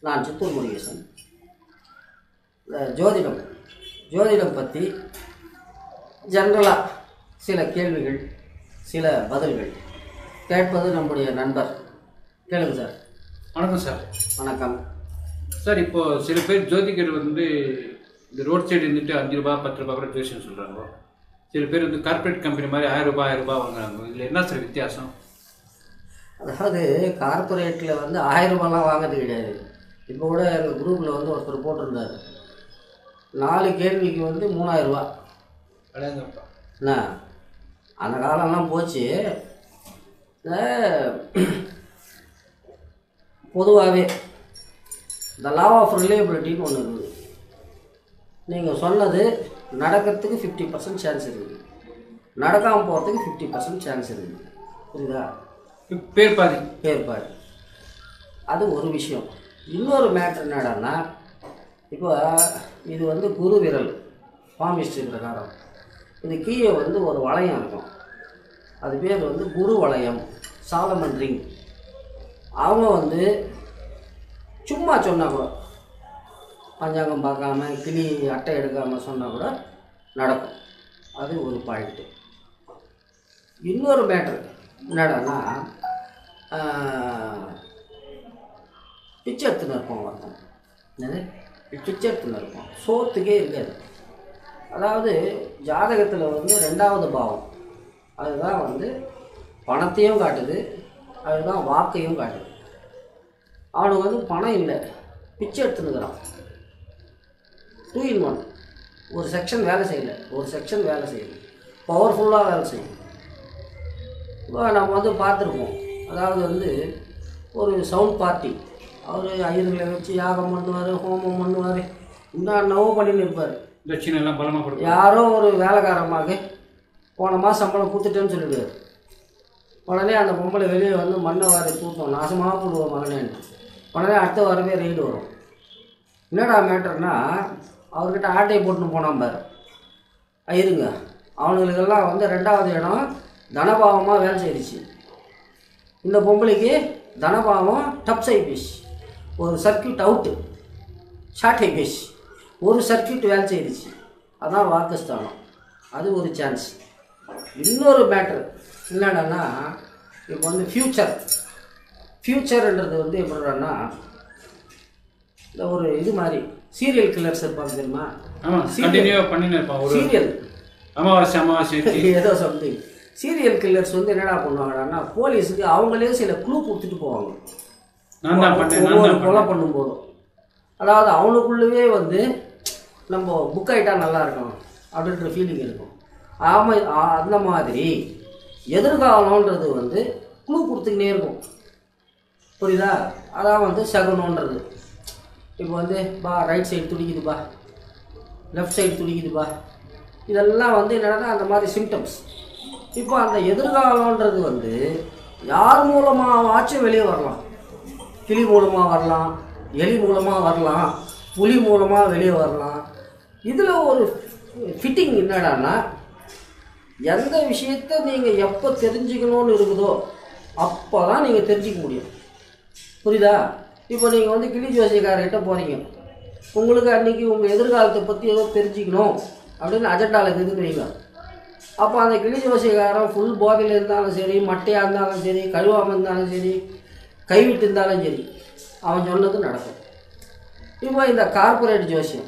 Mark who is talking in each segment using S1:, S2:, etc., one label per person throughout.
S1: நான் சித்தூர் முருகேசன் இந்த ஜோதிடம் ஜோதிடம் பற்றி ஜென்ரலாக சில கேள்விகள் சில பதில்கள் கேட்பது நம்முடைய நண்பர் கேளுங்க சார்
S2: வணக்கம் சார்
S1: வணக்கம்
S2: சார் இப்போ சில பேர் ஜோதிகர் வந்து இந்த ரோட் சைடு இருந்துட்டு அஞ்சு ரூபா பத்து ரூபா கூட ஜோசியம் சொல்கிறாங்க சில பேர் வந்து கார்ப்பரேட் கம்பெனி மாதிரி ஆயிரம் ரூபாய் ஆயிரம் ரூபாய் வாங்குறாங்க இதில் என்ன சார் வித்தியாசம்
S1: அதாவது கார்ப்பரேட்டில் வந்து ஆயிரம் ரூபாய்லாம் வாங்குறது கிடையாது இப்போ கூட எங்கள் குரூப்பில் வந்து ஒருத்தர் போட்டிருந்தார் நாலு கேள்விக்கு வந்து மூணாயிரம் ரூபா
S2: அழகப்பா
S1: என்ன அந்த காலம்லாம் போச்சு இந்த பொதுவாகவே இந்த லா ஆஃப் ரிலேபிலிட்டின்னு ஒன்று இருக்குது நீங்கள் சொன்னது நடக்கிறதுக்கு ஃபிஃப்டி பர்சன்ட் சான்ஸ் இருக்குது நடக்காமல் போகிறதுக்கு ஃபிஃப்டி பர்சன்ட் சான்ஸ் இருக்குது புரியுதா
S2: பேர் பாதி
S1: ஏற்பாடு அது ஒரு விஷயம் இன்னொரு மேட்ரு என்னடான்னா இப்போ இது வந்து குரு விரல் பாமிஸ்ட் பிரகாரம் இது கீழே வந்து ஒரு வளையம் இருக்கும் அது பேர் வந்து குரு வளையம் சாலமன் ரிங் அவங்க வந்து சும்மா சொன்னால் கூட பஞ்சாங்கம் பார்க்காம கிளி அட்டை எடுக்காமல் சொன்னால் கூட நடக்கும் அது ஒரு பாயிண்ட்டு இன்னொரு மேட்ரு என்னடான்னா ஆஹ், பிச்சை எடுத்துன்னு இருப்போம் ஒருத்தன் என்னது பிச்சை எடுத்துன்னு இருப்போம் சோத்துக்கே இருக்காது அதாவது ஜாதகத்தில் வந்து ரெண்டாவது பாவம் அதுதான் வந்து பணத்தையும் காட்டுது அதுதான் வாக்கையும் காட்டுது அவனுக்கு வந்து பணம் இல்லை பிச்சை எடுத்துனுக்குறான் டூ இன் ஒன் ஒரு செக்ஷன் வேலை செய்யலை ஒரு செக்ஷன் வேலை செய்யலை பவர்ஃபுல்லாக வேலை செய்யும் இப்போ நம்ம வந்து பார்த்துருப்போம் அதாவது வந்து ஒரு சவுண்ட் பார்ட்டி அவர் ஐயர்களை வச்சு யாகம் பண்ணுவார் ஹோமம் பண்ணுவார் என்னென்னவோ பண்ணின்னு இருப்பார்
S2: தட்சிணை எல்லாம் பலமாக கொடுக்கும்
S1: யாரோ ஒரு வேலைக்காரமாக போன மாதம் சம்பளம் கொடுத்துட்டேன்னு சொல்லிடுவார் உடனே அந்த பொம்பளை வெளியே வந்து மண்ணை வாரி தூத்தோம் நாசமாக போடுவோம் மகனேன்னு உடனே அடுத்த வாரமே ரெய்டு வரும் என்னடா மேட்டர்னா அவர்கிட்ட ஆட்டையை போட்டுன்னு போனான் பாரு இருங்க அவனுங்களுக்கெல்லாம் வந்து ரெண்டாவது இடம் தனபாவமாக வேலை செய்திச்சு இந்த பொம்பளைக்கு தனபாவம் டப் சைபீஸ் ஒரு சர்க்கியூட் அவுட்டு ஷார்ட் ஹைபீஸ் ஒரு சர்க்கியூட் வேலை செய்திச்சு அதான் வாக்குஸ்தானம் அது ஒரு சான்ஸ் இன்னொரு மேட்ரு என்னடான்னா இப்போ வந்து ஃப்யூச்சர் ஃப்யூச்சர்ன்றது வந்து எப்படின்னா இந்த ஒரு இது மாதிரி சீரியல் கில்லர்ஸ் இருப்பாங்க தெரியுமா
S2: ஆமாம் கண்டினியூவாக பண்ணின்னு இருப்பான் ஒரு
S1: சீரியல்
S2: அமாவாசை அமாவாசை
S1: ஏதோ சம்திங் சீரியல் கில்லர்ஸ் வந்து என்னடா பண்ணுவாங்கன்னா போலீஸுக்கு அவங்களே சில க்ளூ கொடுத்துட்டு போவாங்க
S2: நான் தான் பண்ணேன் நான்
S1: ஒவ்வொரு
S2: தான்
S1: கொலை பண்ணும்போதும் அதாவது அவனுக்குள்ளவே வந்து நம்ம புக் ஆகிட்டா நல்லா இருக்கும் அப்படின்ற ஃபீலிங் இருக்கும் ஆமை ஆ- அந்த மாதிரி எதிர்காலம்ன்றது வந்து க்ளூ கொடுத்துக்கினே இருக்கும் புரியுதா அதான் வந்து சகுனன்றது இப்போ வந்து பா ரைட் சைடு துடிக்குதுப்பா லெஃப்ட் சைடு துடிக்குதுப்பா இதெல்லாம் வந்து என்னன்னா அந்த மாதிரி சிம்டம்ஸ் இப்போ அந்த எதிர்காலம்ன்றது வந்து யார் மூலமாவாச்சும் வெளியே வரலாம் கிளி மூலமாக வரலாம் எலி மூலமாக வரலாம் புலி மூலமாக வெளியே வரலாம் இதில் ஒரு ஃபிட்டிங் என்னடான்னா எந்த விஷயத்த நீங்கள் எப்போ தெரிஞ்சுக்கணும்னு இருக்குதோ அப்போ தான் நீங்கள் தெரிஞ்சுக்க முடியும் புரியுதா இப்போ நீங்கள் வந்து கிளி ஜோசியக்காரர்கிட்ட போகிறீங்க உங்களுக்கு அன்றைக்கி உங்கள் எதிர்காலத்தை பற்றி ஏதோ தெரிஞ்சுக்கணும் அப்படின்னு அஜெண்டாவில் இருக்குதுன்னு வைங்க அப்போ அந்த கிளி ஜோசியக்காரன் ஃபுல் போதையில் இருந்தாலும் சரி மட்டையாக இருந்தாலும் சரி கழுவாமல் இருந்தாலும் சரி கைவிட்டு இருந்தாலும் சரி அவன் சொன்னது நடக்கும் இப்போ இந்த கார்ப்பரேட் ஜோசியம்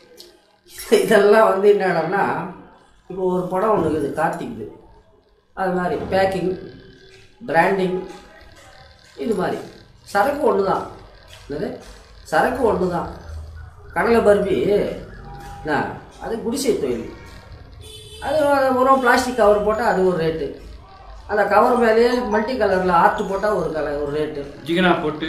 S1: இதெல்லாம் வந்து என்னடான்னா இப்போ ஒரு படம் ஒன்று இருக்குது கார்த்திக்து அது மாதிரி பேக்கிங் பிராண்டிங் இது மாதிரி சரக்கு ஒன்று தான் என்னது சரக்கு ஒன்று தான் கடலை பருப்பி என்ன அது குடிசை தொழில் அது ஒரு பிளாஸ்டிக் கவர் போட்டால் அது ஒரு ரேட்டு அந்த கவர் மேலேயே மல்டி கலரில் ஆர்ட் போட்டால் ஒரு கலர் ஒரு ரேட்டு
S2: ஜிகனா போட்டு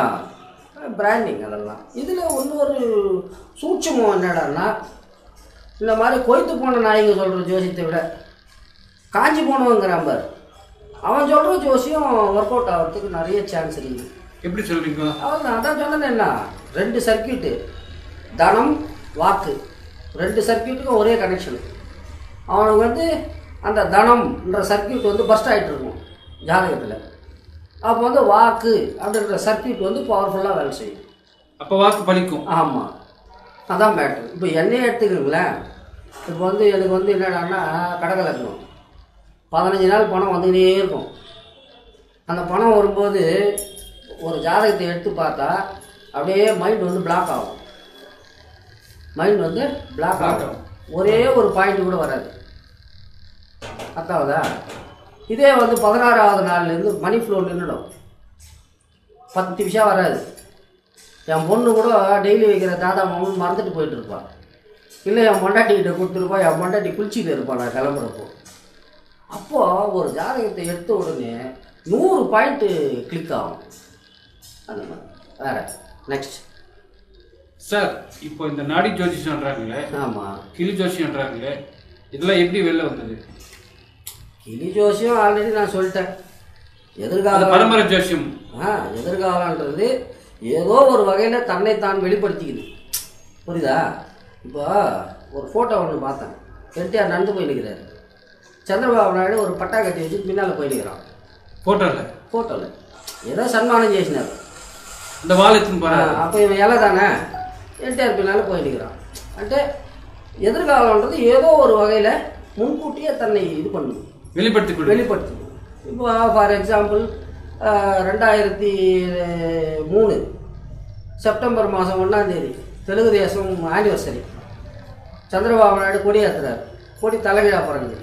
S1: பிராண்டிங் அதெல்லாம் இதில் இன்னொரு சூட்சமம் என்னடான்னா இந்த மாதிரி கொய்த்து போன நாய்ங்க சொல்கிற ஜோசியத்தை விட காஞ்சி போனவங்கிறான் பாரு அவன் சொல்கிற ஜோசியம் ஒர்க் அவுட் ஆகிறதுக்கு நிறைய சான்ஸ் இருக்குது
S2: எப்படி சொல்றீங்க
S1: அவன் அதான் சொன்னேன் என்ன ரெண்டு சர்க்கியூட்டு தனம் வாக்கு ரெண்டு சர்க்கியூட்டுக்கும் ஒரே கனெக்ஷன் அவனுக்கு வந்து அந்த தனம்ன்ற சர்க்கியூட் வந்து பஸ்ட் ஆகிட்டு இருக்கும் ஜாதகத்தில் அப்போ வந்து வாக்கு அப்படின்ற சர்க்கியூட் வந்து பவர்ஃபுல்லாக வேலை செய்யும்
S2: அப்போ வாக்கு பலிக்கும்
S1: ஆமாம் அதான் மேட்ரு இப்போ என்னையே எடுத்துக்கிறீங்களேன் இப்போ வந்து எனக்கு வந்து என்னடான்னா கடக லக்னம் பதினஞ்சு நாள் பணம் வந்துக்கிட்டே இருக்கும் அந்த பணம் வரும்போது ஒரு ஜாதகத்தை எடுத்து பார்த்தா அப்படியே மைண்ட் வந்து பிளாக் ஆகும் மைண்ட் வந்து பிளாக் ஆகும் ஒரே ஒரு பாயிண்ட் கூட வராது அத்தாவதா இதே வந்து பதினாறாவது நாள்லேருந்து மணி ஃப்ளோ நின்றுடும் பத்து விஷயம் வராது என் பொண்ணு கூட டெய்லி வைக்கிற தாத்தா மாமன் மறந்துட்டு போயிட்டு இருப்பான் இல்லை என் பொண்டாட்டிக்கிட்ட கொடுத்துருப்பா என் பொண்டாட்டி குளிச்சுட்டு இருப்பான் நான் கிளம்புறப்போ அப்போது ஒரு ஜாதகத்தை எடுத்த உடனே நூறு பாயிண்ட்டு கிளிக் ஆகும் அந்த மாதிரி வேற நெக்ஸ்ட்
S2: சார் இப்போ இந்த நாடி ஜோதிஷன்றாங்களே
S1: ஆமாம்
S2: கிளி ஜோசியன்றாங்களே இதெல்லாம் எப்படி வெளில வந்தது
S1: கிளி ஜோசியம் ஆல்ரெடி நான் சொல்லிட்டேன்
S2: அது
S1: எதிர்காலம்
S2: பரம்பரை ஜோசியம்
S1: ஆ எதிர்காலன்றது ஏதோ ஒரு வகையில் தன்னைத்தான் வெளிப்படுத்திக்குது புரியுதா இப்போ ஒரு ஃபோட்டோ ஒன்று பார்த்தேன் என்டிஆர் நடந்து போய் நிற்கிறாரு சந்திரபாபு நாயுடு ஒரு பட்டா கட்டி வச்சு பின்னால் போய் நிற்கிறான்
S2: போட்டோல
S1: ஃபோட்டோவில் ஏதோ சன்மானம் చేసినారు
S2: இந்த வால் எடுத்துன்னு போறாரு
S1: அப்போ இவன் இலை தானே என்டிஆர் பின்னால் போய் நிற்கிறான் అంటే எதிர்காலம்ன்றது ஏதோ ஒரு வகையில் முன்கூட்டியே தன்னை இது பண்ணுது
S2: வெளிப்படுத்தி கொடு
S1: வெளிப்படுத்துது இப்போ ஃபார் எக்ஸாம்பிள் ரெண்டாயிரத்தி மூணு செப்டம்பர் மாதம் ஒன்றாந்தேதி தெலுங்கு தேசம் ஆனிவர்சரி சந்திரபாபு நாயுடு கொடி ஏற்றுறாரு கொடி தலைகீழாக பிறகுது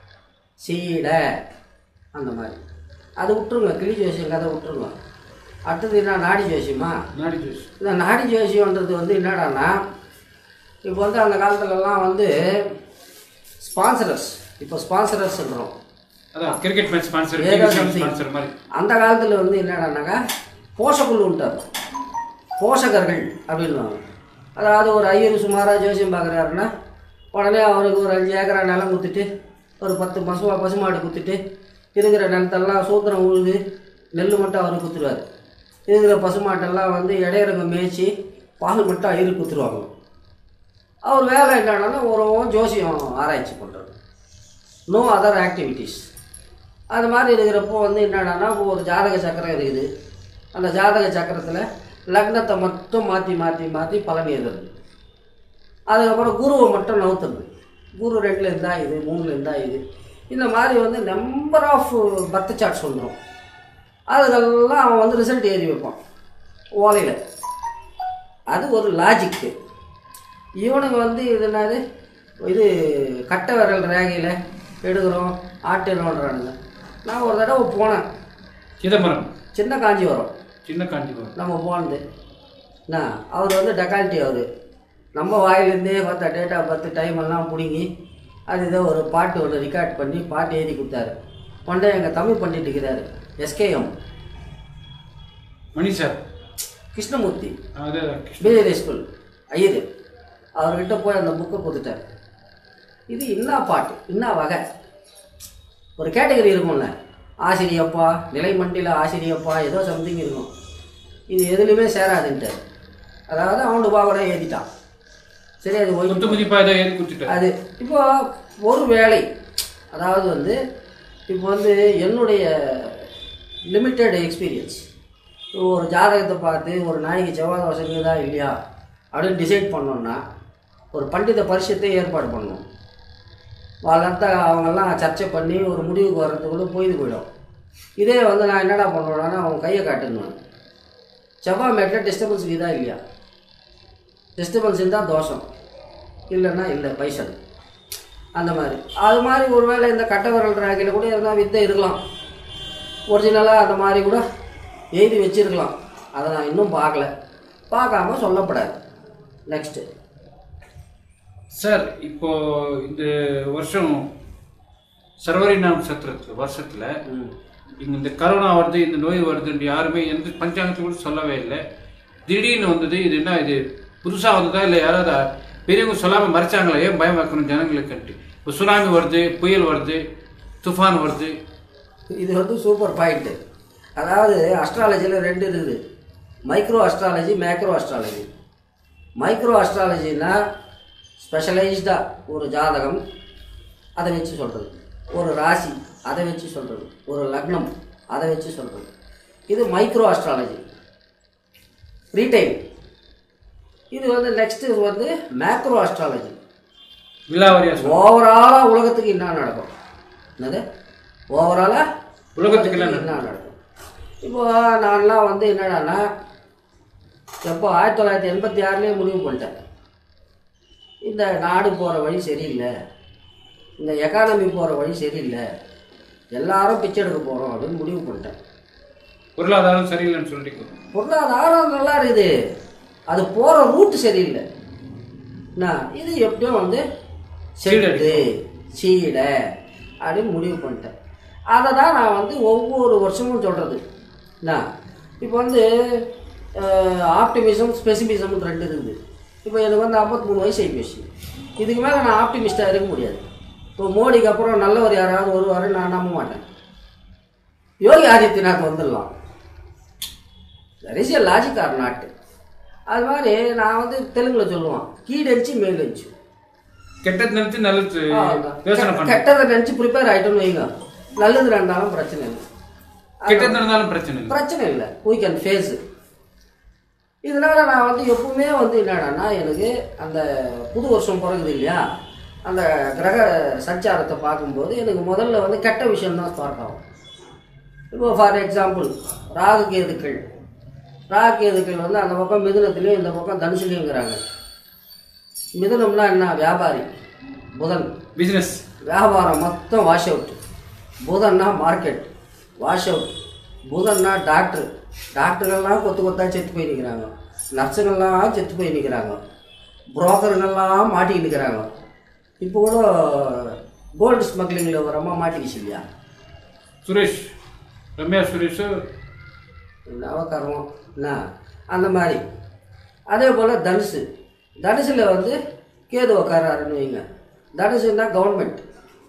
S1: சீட அந்த மாதிரி அது விட்டுருங்க கிளி ஜோசியம் கதை விட்டுருங்க அடுத்தது என்ன நாடி ஜோசியமா
S2: நாடி ஜோசியம்
S1: இந்த நாடி ஜோசியம்ன்றது வந்து என்னடான்னா இப்போ வந்து அந்த காலத்துலலாம் வந்து ஸ்பான்சரர்ஸ் இப்போ ஸ்பான்சரர்ஸ் சொல்கிறோம்
S2: அதான் கிரிக்கெட் மேட்ச் ஸ்பான்சர்
S1: ஏதோ
S2: டிவி
S1: something.
S2: ஸ்பான்சர் மாதிரி
S1: அந்த காலத்தில் வந்து என்னடானாக்கா போஷக்குழு ఉంటారు போஷகர்கள் அப்படின்வாங்க அதாவது ஒரு ஐயர் சுமாராக ஜோசியம் பார்க்குறாருன்னா உடனே அவருக்கு ஒரு அஞ்சு ஏக்கரா நிலம் குத்துட்டு ஒரு பத்து பசுமா பசுமாடு குத்துட்டு இருக்கிற நிலத்தெல்லாம் சூத்திரம் உழுது நெல் மட்டும் அவருக்கு குத்துருவார் இருக்கிற பசுமாட்டெல்லாம் வந்து இடையிறங்க மேய்ச்சி பால் மட்டும் ஐயருக்கு குத்துருவாங்க அவர் வேலை என்னன்னா ஒரு ஜோசியம் ஆராய்ச்சி பண்ணுறது நோ அதர் ஆக்டிவிட்டீஸ் அது மாதிரி இருக்கிறப்போ வந்து என்னடான்னா இப்போ ஒரு ஜாதக சக்கரம் இருக்குது அந்த ஜாதக சக்கரத்தில் லக்னத்தை மட்டும் மாற்றி மாற்றி மாற்றி பலன் எழுதுறது அதுக்கப்புறம் குருவை மட்டும் நவுத்துறது குரு ரெண்டில் இருந்தா இது மூணில் இருந்தா இது இந்த மாதிரி வந்து நம்பர் ஆஃப் பர்த் சார்ட்ஸ் வந்துடும் அதுக்கெல்லாம் அவன் வந்து ரிசல்ட் எழுதி வைப்பான் ஓலையில் அது ஒரு லாஜிக்கு இவனுங்க வந்து இது என்னது இது கட்டை விரல் ரேகையில் எடுக்கிறோம் ஆட்டிடுறோன்றானுங்க நான் ஒரு தடவை போனேன்
S2: சிதம்பரம்
S1: சின்ன காஞ்சிபுரம்
S2: சின்ன காஞ்சிபுரம்
S1: நம்ம போனது என்ன அவர் வந்து டெக்கால்ட்டி அவர் நம்ம வாயிலேருந்தே பார்த்தா டேட் ஆஃப் பர்த் டைம் எல்லாம் பிடுங்கி அது ஏதோ ஒரு பாட்டு ஒன்று ரெக்கார்ட் பண்ணி பாட்டு எழுதி கொடுத்தாரு கொண்டே எங்கள் தமிழ் பண்ணிட்டு இருக்கிறாரு எஸ்கேஎம்
S2: மணி சார்
S1: கிருஷ்ணமூர்த்தி
S2: அது
S1: பிஜேபி ஸ்கூல் ஐயர் அவர்கிட்ட போய் அந்த புக்கை கொடுத்துட்டார் இது என்ன பாட்டு என்ன வகை ஒரு கேட்டகரி இருக்கும்ல ஆசிரியப்பா நிலைமண்டியில் ஆசிரியப்பா ஏதோ சம்திங் இருக்கும் இது எதுலையுமே சேராதுன்ட்டார் அதாவது அவனு கூட ஏற்றிட்டான் சரி அது ஒய்
S2: குத்து மதிப்பா ஏதோ எழுதி கொடுத்துட்டாரு
S1: அது இப்போ ஒரு வேலை அதாவது வந்து இப்போ வந்து என்னுடைய லிமிட்டெட் எக்ஸ்பீரியன்ஸ் ஒரு ஜாதகத்தை பார்த்து ஒரு நாய்க்கு செவ்வாய் தோசை இருக்குதா இல்லையா அப்படின்னு டிசைட் பண்ணோன்னா ஒரு பண்டித பரிசத்தை ஏற்பாடு பண்ணணும் వాళ్ళంతా அவங்கெல்லாம் சர்ச்சை பண்ணி ஒரு முடிவுக்கு வர்றதுக்குள்ளே போயிது போயிடும் இதே வந்து நான் என்னடா பண்ணுவேன்னா அவன் கையை காட்டுன்னு செவ்வாய் மேட்டில் டிஸ்டர்பன்ஸ் இருக்குதா இல்லையா டிஸ்டர்பன்ஸ் இருந்தால் தோஷம் இல்லைன்னா இல்லை பைசல் அந்த மாதிரி அது மாதிரி ஒருவேளை இந்த கட்டை விரல் ராக்கியில் கூட இருந்தால் வித்தை இருக்கலாம் ஒரிஜினலாக அந்த மாதிரி கூட எழுதி வச்சிருக்கலாம் அதை நான் இன்னும் பார்க்கல பார்க்காம சொல்லப்படாது நெக்ஸ்ட்டு
S2: சார் இப்போ இந்த வருஷம் சர்வரி நாம் சத்திரத்துல வருஷத்துல இங்க இந்த கரோனா வருது இந்த நோய் வருதுன்னு யாருமே எந்த பஞ்சாங்கத்தை கூட சொல்லவே இல்லை திடீர்னு வந்தது இது என்ன இது புதுசா வந்ததா இல்லை யாராவது பெரியவங்க சொல்லாம மறைச்சாங்களா ஏன் பயம் வைக்கணும் ஜனங்களுக்குன்ட்டு இப்போ சுனாமி வருது புயல் வருது துஃபான் வருது
S1: இது வந்து சூப்பர் பாயிண்ட்டு அதாவது அஸ்ட்ராலஜியில் ரெண்டு இருக்குது micro astrology macro astrology micro அஸ்ட்ராலஜின்னா ஸ்பெஷலைஸ்டாக ஒரு ஜாதகம் அதை வச்சு சொல்கிறது ஒரு ராசி அதை வச்சு சொல்கிறது ஒரு லக்னம் அதை வச்சு சொல்கிறது இது மைக்ரோ அஸ்ட்ராலஜி ரீட்டைல் இது வந்து நெக்ஸ்ட்டு வந்து மேக்ரோ அஸ்ட்ராலஜி
S2: விலாவரியா சொல்லு.
S1: ஓவராலாக உலகத்துக்கு என்ன நடக்கும் என்னது ஓவராலாக
S2: உலகத்துக்கு என்ன
S1: என்ன நடக்கும் இப்போ நான்லாம் வந்து என்னடான்னா எப்போ ஆயிரத்தி தொள்ளாயிரத்தி எண்பத்தி ஆறுலேயே முடிவு பண்ணிட்டேன் இந்த நாடு போகிற வழி சரியில்லை இந்த எக்கானமி போகிற வழி சரியில்லை எல்லாரும் பிச்சை எடுக்க போகிறோம் அப்படின்னு முடிவு பண்ணிட்டேன்
S2: பொருளாதாரம் சரியில்லைன்னு சொல்லிட்டு
S1: பொருளாதாரம் நல்லா இருக்குது அது போகிற ரூட் சரியில்லை என்ன இது எப்படியோ வந்து செடுது சீடை அப்படின்னு முடிவு பண்ணிட்டேன் அதை தான் நான் வந்து ஒவ்வொரு வருஷமும் சொல்கிறது என்ன இப்போ வந்து ஆப்டிமிசம் ஸ்பெசிமிசம் ரெண்டு இருக்குது இப்போ எனக்கு வந்து 53 மூணு வயசு ஆகிப்போச்சு இதுக்கு மேலே நான் ஆப்டிமிஸ்டாக இருக்க முடியாது இப்போ மோடிக்கு அப்புறம் நல்லவர் யாராவது வருவார் நான் நம்ப மாட்டேன் யோகி ஆதித்யநாத் வந்துடலாம் that is a logic or not அது மாதிரி நான் வந்து தெலுங்கில் சொல்லுவான் கீழடிச்சு மேலடிச்சு
S2: கெட்டது நினைச்சு நல்லது யோசனை பண்ண
S1: கெட்டதை நினச்சி ப்ரிப்பேர் ஆகிட்டோன்னு வைங்க நல்லது நடந்தாலும் பிரச்சனை இல்லை
S2: கெட்டது நடந்தாலும் பிரச்சனை இல்லை
S1: பிரச்சனை இல்லை we கேன் ஃபேஸ் இதனால நான் வந்து எப்பவுமே வந்து என்னடான்னா எனக்கு அந்த புது வருஷம் பிறகுது இல்லையா அந்த கிரக சஞ்சாரத்தை பார்க்கும்போது எனக்கு முதல்ல வந்து கெட்ட விஷயம் தான் ஸ்டார்ட் ஆகும் இப்போ ஃபார் எக்ஸாம்பிள் ராகு கேதுக்கள் ராகு கேதுக்கள் வந்து அந்த பக்கம் மிதுனத்துலேயும் இந்த பக்கம் தனுசுலேயுங்கிறாங்க மிதுனம்னா என்ன வியாபாரி புதன்
S2: பிசினஸ்
S1: வியாபாரம் மொத்தம் வாஷ் அவுட் புதன்னா மார்க்கெட் வாஷ் அவுட் புதன்னா டாக்டர் டாக்டர்கள்லாம் கொத்து கொத்தா செத்து போய் நிற்கிறாங்க நர்ஸுங்கள்லாம் செத்து போய் நிற்கிறாங்க புரோக்கருங்கெல்லாம் மாட்டிக்கிட்டு நிற்கிறாங்க இப்போ கூட கோல்டு ஸ்மக்லிங்கில் ஒரு அம்மா மாட்டிக்கிச்சு இல்லையா
S2: சுரேஷ் ரம்யா சுரேஷ்
S1: நவகர்மம் என்ன அந்த மாதிரி அதே போல் தனுசு தனுசில் வந்து கேது உக்காராருன்னு வைங்க தனுசுன்னா கவர்மெண்ட்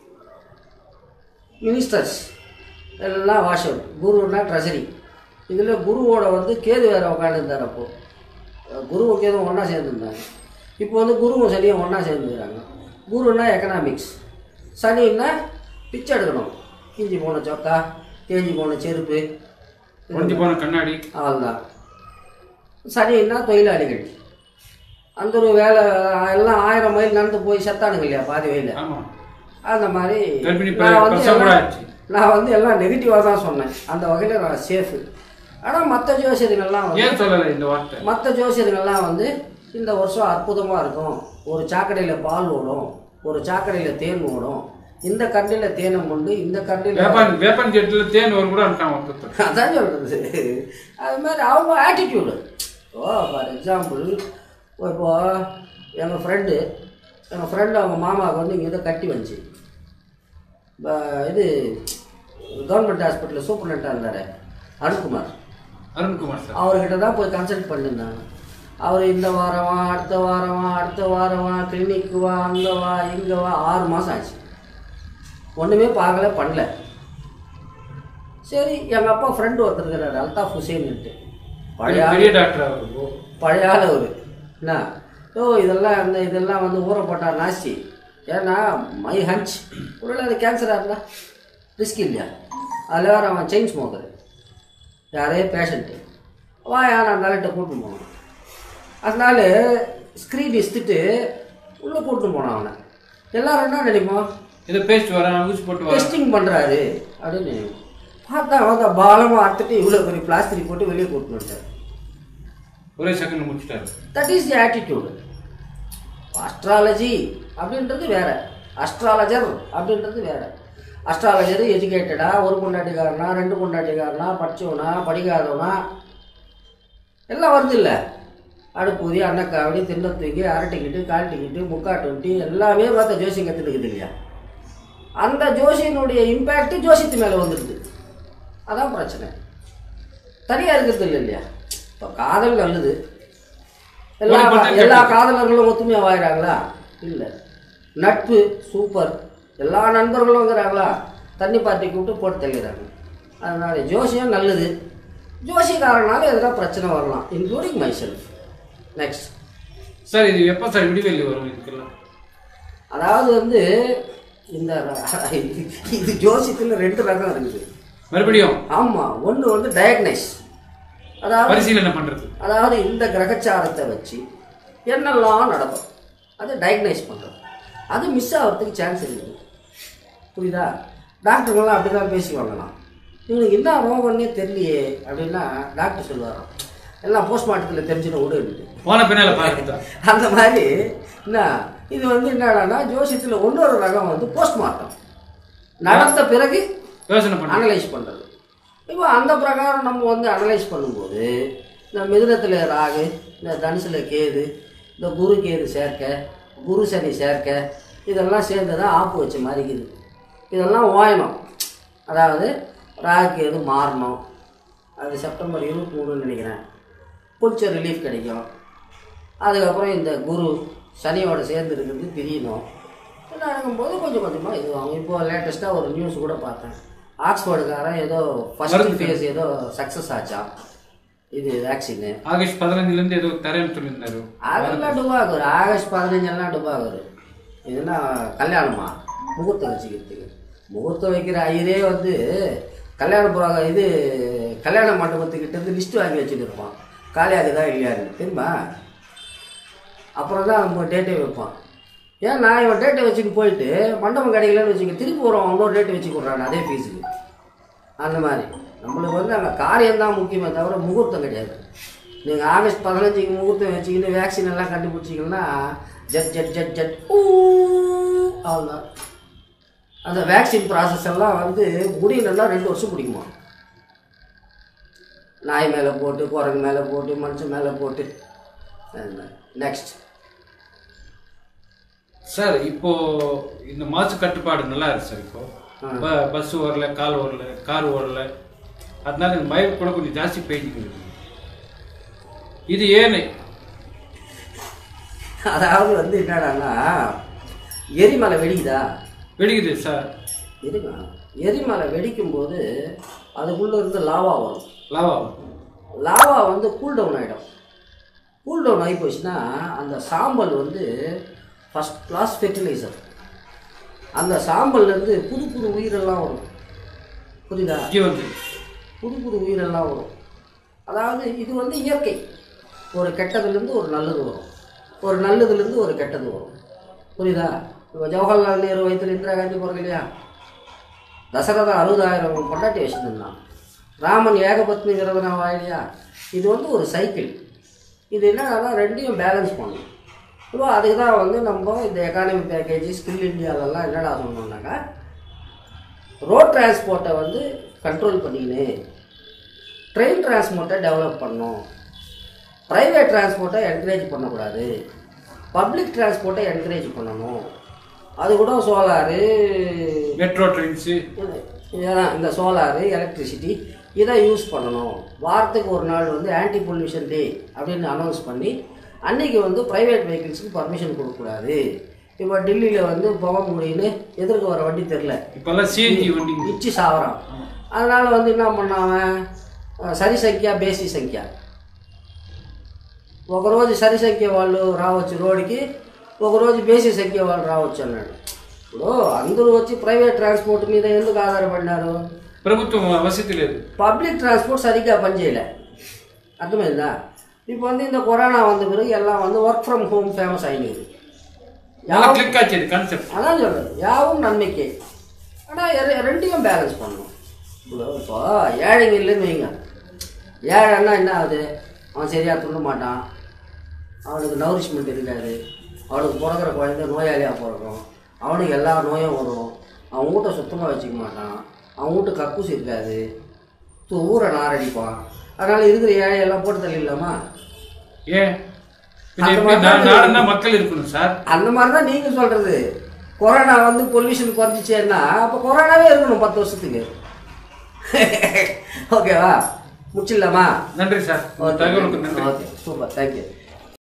S1: மினிஸ்டர்ஸ் எல்லாம் வாஷ் அவுட் குருன்னா ட்ரெஷரி இதில் குருவோட வந்து கேது வேற உட்காந்துருந்தார் அப்போது குருவும் கேதுவும் ஒன்றா சேர்ந்துருந்தாங்க இப்போ வந்து குருவும் சனியும் ஒன்றா சேர்ந்துக்கிறாங்க குருன்னா எக்கனாமிக்ஸ் சனின்னா பிச்சை எடுக்கணும் கிஞ்சி போன சொக்கா தேஞ்சி போன செருப்பு
S2: உடஞ்சி போன கண்ணாடி
S1: அவ்வளோதான் சனின்னா தொழிலாளிகள் அந்த ஒரு வேலை எல்லாம் ஆயிரம் மைல் நடந்து போய் செத்தானுங்க இல்லையா பாதி வயலில்
S2: ஆமா
S1: அந்த மாதிரி
S2: கர்ப்பிணி
S1: நான் வந்து
S2: பிரசவம் கூட
S1: எல்லாம்
S2: ஆச்சு
S1: நான் வந்து எல்லாம் நெகட்டிவாக தான் சொன்னேன் அந்த வகையில் நான் சேஃபு ஆனால் மற்ற ஜோசியர்கள்லாம் வந்து
S2: ஏன் சொல்லலை இந்த வார்த்தை
S1: மற்ற ஜோசியர்கள்லாம் வந்து இந்த வருஷம் அற்புதமாக இருக்கும் ஒரு சாக்கடையில் பால் ஓடும் ஒரு சாக்கடையில் தேன் ஓடும் இந்த கண்டியில் தேனை உண்டு இந்த கண்டியில்
S2: வேப்பன் வேப்பன் செட்டுல தேன் ஒரு கூட அனுப்பிட்டான் ஒருத்தர்
S1: அதான் சொல்கிறது அது மாதிரி அவங்க ஆட்டிடியூடு ஓ ஃபார் எக்ஸாம்பிள் இப்போ எங்கள் ஃப்ரெண்டு எங்கள் ஃப்ரெண்டு அவங்க மாமாவுக்கு வந்து இங்கே ஏதோ கட்டி வந்துச்சு ப- இது கவர்மெண்ட் ஹாஸ்பிட்டலில் சூப்பர்னட்டாக இருந்தார் அருண்குமார்
S2: அருண்குமார் சார்
S1: அவர்கிட்ட தான் போய் கன்சல்ட் பண்ணியிருந்தாங்க அவர் இந்த வாரம் வா அடுத்த வாரம் வா அடுத்த வாரம் வா கிளினிக்கு வா அங்கே வா இங்கே வா ஆறு மாதம் ஆச்சு ஒன்றுமே பார்க்கல பண்ணல சரி எங்கள் அப்பா ஃப்ரெண்டு ஒருத்தர் இருக்கிறார் அல்தாஃப் ஹுசேன்ட்டு பழைய ஆளு.
S2: பெரிய டாக்டர் அவர்
S1: பழைய ஆள் அவர் என்ன ஓ இதெல்லாம் அந்த இதெல்லாம் வந்து ஊற போட்டா நாஸ்தி ஏன்னா மை ஹஞ்ச் ஒருவேளை அது கேன்சராக இருந்தா ரிஸ்க் இல்லையா அதில் வேறு அவன் செயின் ஸ்மோக்கர் யாரே பேஷண்ட்டு வா யார் அந்த ஆள்கிட்ட கூட்டின்னு போனான் அதனால ஸ்க்ரீன் இஸ்த்துட்டு உள்ளே கூட்டின்னு போனான் அவனை எல்லாரும் என்ன நினைப்போம்
S2: இதை பேஸ்ட் வரேன் ஊசி போட்டு வரேன்
S1: டெஸ்டிங் பண்ணுறாரு அப்படின்னு நினைப்போம் பார்த்தா அவன் பாலமாக அறுத்துட்டு இவ்வளோ பெரிய பிளாஸ்டிக் போட்டு வெளியே கூட்டின்னு வந்துட்டார்
S2: ஒரே செகண்ட் முடிச்சிட்டாரு
S1: that is the attitude astrology அப்படின்றது வேற அஸ்ட்ராலஜர் அப்படின்றது வேற அஸ்ட்ராலஜர் எஜுகேட்டடா ஒரு கொண்டாட்டிக்காரனா ரெண்டு கொண்டாட்டிக்காரனா படிச்சவனா படிக்காதவனா எல்லாம் வருது இல்லை அடுப்பூதி அன்னக்காவடி தின்ன தூக்கி அரட்டிக்கிட்டு கால்ட்டிக்கிட்டு முக்காட்டு எல்லாமே பார்த்த ஜோசியம் கற்றுக்குது இல்லையா அந்த ஜோசியனுடைய இம்பேக்ட் ஜோசியத்து மேலே வந்துடுது அதான் பிரச்சனை தனியாக இருக்கிறது இல்லை இல்லையா இப்போ காதல் நல்லது எல்லா
S2: ஒரு பக்கம்
S1: எல்லா காதலர்களும் ஒத்துமையாக வாயிறாங்களா இல்லை நட்பு சூப்பர் எல்லா நண்பர்களும் இருக்கிறாங்களா தண்ணி பாட்டி கூப்பிட்டு போட்டு தள்ளிடுறாங்க அதனால ஜோசியம் நல்லது ஜோசியக்காரனால எதனா பிரச்சனை வரலாம் including myself next
S2: sir இது எப்போ சார் விடிவெள்ளி வரும் இதுக்கெல்லாம்
S1: அதாவது வந்து இந்த ர- இது ஜோசியத்தில் ரெண்டு ரகம் இருக்குது
S2: மறுபடியும்
S1: ஆமாம் ஒன்று வந்து டயக்னைஸ் அதாவது
S2: பரிசீலனை பண்றது
S1: அதாவது இந்த கிரகச்சாரத்தை வச்சு என்னெல்லாம் நடக்கும் அதை டயக்னைஸ் பண்ணுறது அது மிஸ் ஆகிறதுக்கு சான்ஸ் இருக்குது புரியுதா டாக்டருங்கெல்லாம் அப்படி தான் பேசிக்குவாங்களாம் இவனுக்கு என்ன ரோகம்னே தெரியலையே அப்படின்னா டாக்டர் சொல்லுவாராம் எல்லாம் போஸ்ட்மார்ட்டத்தில் தெரிஞ்சுட்டு விடு
S2: போன பின்னால பாருங்க
S1: அந்த மாதிரி என்ன இது வந்து என்னடான்னா ஜோசியத்தில் இன்னொரு ரகம் வந்து போஸ்ட்மார்ட்டம் நடந்த பிறகு
S2: யோசனை பண்ண
S1: அனலைஸ் பண்ணுறது இப்போ அந்த பிரகாரம் நம்ம வந்து அனலைஸ் பண்ணும்போது இந்த மிதுனத்தில் ராகு இந்த தனுசில் கேது இந்த குரு கேது சேர்க்க குரு சனி சேர்க்க இதெல்லாம் சேர்ந்து தான் ஆப்பு வச்ச மாதிரி இருக்குது இதெல்லாம் ஓயணும் அதாவது ராகு கேது மாறணும் அது செப்டம்பர் இருபத்தி மூணுன்னு நினைக்கிறேன் கொஞ்சம் ரிலீஃப் கிடைக்கும் அதுக்கப்புறம் இந்த குரு சனியோட சேர்ந்து இருக்கிறது பிரியணும் நடக்கும்போது கொஞ்சம் கொஞ்சமாக இதுவாகும் இப்போ லேட்டஸ்ட்டாக ஒரு நியூஸ் கூட பார்த்தேன் ஆக்ஸ்ஃபோர்டுக்காரன் ஏதோ ஃபர்ஸ்ட் ஃபேஸ் ஏதோ சக்ஸஸ் ஆச்சாம் இது வேக்சின்னு
S2: ஆகஸ்ட் பதினஞ்சுல இருந்து ஏதோ தரேன்னு சொல்லியிருந்தாரு
S1: அதெல்லாம் டுபாகூர் ஆகஸ்ட் பதினஞ்செல்லாம் டுபாகூர் இதுனா கல்யாணமா முகூர்த்தம் வச்சுக்கிறதுக்கு முகூர்த்தம் வைக்கிற ஐயரே வந்து கல்யாண புறாக இது கல்யாண மண்டபத்துக்கிட்ட இருந்து லிஸ்ட் வாங்கி வச்சுட்டு இருப்பான் காலியாகுதா இல்லையான்னு தெரியுமா அப்புறம் தான் நம்ம டேட்டே வைப்பான் ஏன் நான் இவன் டேட்டை வச்சுட்டு போயிட்டு மண்டபம் கிடைக்கலன்னு வச்சுக்க திருப்பி வரும் இன்னொரு டேட்டு வச்சு கொடுறான் அதே ஃபீஸுக்கு அந்த மாதிரி நம்மளுக்கு வந்து அந்த காரியம் தான் முக்கியமே தவிர முகூர்த்தம் கிடையாது நீங்கள் ஆகஸ்ட் பதினஞ்சுக்கு முகூர்த்தம் வச்சுக்கின்னு வேக்சின் எல்லாம் கண்டுபிடிச்சிங்கன்னா ஜட் ஜட் ஜட் ஜட் ஊ அவ்வளோதான் அந்த வேக்சின் ப்ராசஸ் எல்லாம் வந்து முடியணும்னா ரெண்டு வருஷம் பிடிக்குமா நாய் மேலே போட்டு குரங்கு மேலே போட்டு மனுஷன் மேலே போட்டு நெக்ஸ்ட்
S2: சார் இப்போ இந்த மாசு கட்டுப்பாடு நல்லா இருக்கு சார் இப்போ ப- பஸ் ஓடல கால் ஓடல கார் ஓடல அதனால இந்த மழை கூட கொஞ்சம் ஜாஸ்தி பெய்ஞ்சுக்கிறது இது ஏன்னு
S1: அதாவது வந்து என்னடான்னா எரிமலை வெடிக்குதா
S2: வெடிக்குது சார்
S1: இருங்க எரிமலை வெடிக்கும் போது அதுக்குள்ளே இருந்து லாவா வரும்
S2: லாவா
S1: லாவா வந்து கூல் டவுன் ஆகிடும் கூல் டவுன் ஆகி போச்சுன்னா அந்த சாம்பல் வந்து ஃபஸ்ட் கிளாஸ் ஃபெர்டிலைசர் அந்த சாம்பல்லேருந்து புது புது உயிரெல்லாம் வரும் புரியுதா
S2: ஜீவன்
S1: புது புது உயிரெல்லாம் வரும் அதாவது இது வந்து இயற்கை ஒரு கெட்டதுலேருந்து ஒரு நல்லது வரும் ஒரு நல்லதுலேருந்து ஒரு கெட்டது வரும் புரியுதா இப்போ ஜவஹர்லால் நேரு வயிற்றுல இந்திரா காந்தி பிறகு இல்லையா தசரதா அறுபதாயிரம் பொண்டாட்டி வச்சுருந்தான் ராமன் ஏகபத்னி விரதனா இல்லையா இது வந்து ஒரு சைக்கிள் இது என்னன்னா ரெண்டையும் பேலன்ஸ் பண்ணணும் இப்போ அதுக்கு தான் வந்து நம்ம இந்த எக்கானமி பேக்கேஜ் ஸ்கில் இந்தியாவிலலாம் என்னடா சொன்னோம்னாக்கா ரோட் டிரான்ஸ்போர்ட்டை வந்து கண்ட்ரோல் பண்ணிக்கின்னு ட்ரெயின் டிரான்ஸ்போர்ட்டை டெவலப் பண்ணணும் ப்ரைவேட் டிரான்ஸ்போர்ட்டை என்கரேஜ் பண்ணக்கூடாது பப்ளிக் டிரான்ஸ்போர்ட்டை என்கரேஜ் பண்ணணும் அது கூட சோலாரு
S2: மெட்ரோ ட்ரெயின்ஸு
S1: இதெல்லாம் இந்த சோலாரு எலக்ட்ரிசிட்டி இதை யூஸ் பண்ணணும் வாரத்துக்கு ஒரு நாள் வந்து ஆன்டி பொல்யூஷன் டே அப்படின்னு அனௌன்ஸ் பண்ணி அன்னைக்கு வந்து ப்ரைவேட் வெஹிக்கிள்ஸுக்கு பர்மிஷன் கொடுக்கக்கூடாது இப்போ டெல்லியில் வந்து புகை முடின்னு எதிர்க்க வர வண்டி தெரில
S2: இப்போல்லாம் சிஎன்ஜி வண்டிங்க
S1: இச்சு சாவறான் அதனால் வந்து என்ன பண்ணாவன் అహ், సరి సంఖ్య బేసి సంఖ్య ఒకరోజు సరి సంఖ్య వాళ్ళు రావచ్చు రోడ్డుకి ఒకరోజు బేసి సంఖ్య వాళ్ళు రావచ్చు అన్నాడు ఇప్పుడు అందరూ వచ్చి ప్రైవేట్ ట్రాన్స్పోర్ట్ మీద ఎందుకు ఆధారపడినారు
S2: ప్రభుత్వం వసతి లేదు
S1: పబ్లిక్ ట్రాన్స్పోర్ట్ సరిగ్గా పనిచేయలే అర్థమైందా இப்போ வந்து இந்த கொரோனா வந்த பிறகு எல்லாம் வந்து ஒர்க் ஃப்ரம் ஹோம் ஃபேமஸ் ஆகிடுது
S2: நல்லா கிளிக் ஆச்சு கான்செப்ட்
S1: அதான் சொல்கிறது யாவும் நன்மைக்கே ஆனால் ரெண்டையும் பேலன்ஸ் பண்ணணும் இப்போ இப்போ ஏழைங்க இல்லைன்னு வைங்க ஏழைன்னா என்ன ஆகுது அவன் சரியாக துண்ண மாட்டான் அவனுக்கு நௌரிஷ்மெண்ட் இருக்காது அவனுக்கு பிறக்கிற குழந்தை நோயாளியாக பிறக்கும் அவனுக்கு எல்லா நோயும் வரும் அவன் வீட்டை சுத்தமாக வச்சுக்க மாட்டான் அவன் வீட்டு கக்கூசி இருக்காது து- ஊரை நாரடிப்பான் அதனால் இருக்கிற ஏழையெல்லாம் போட்டு தள்ளிடலாமா
S2: ஏன் பின்ன
S1: அந்த
S2: எப்படி
S1: மாதிரி
S2: நா-
S1: தான்
S2: நாடுன்னா மக்கள் இருக்கணும் சார்
S1: அந்த மாதிரி தான் நீங்கள் சொல்கிறது கொரோனா வந்து பொல்யூஷன் குறைஞ்சிச்சேன்னா அப்போ கொரோனாவே இருக்கணும் பத்து வருஷத்துக்கு ஓகேவா முடிச்சிடலாமா
S2: நன்றி சார் உங்க தகவலுக்கு நன்றி
S1: ஓகே சூப்பர் தேங்க்யூ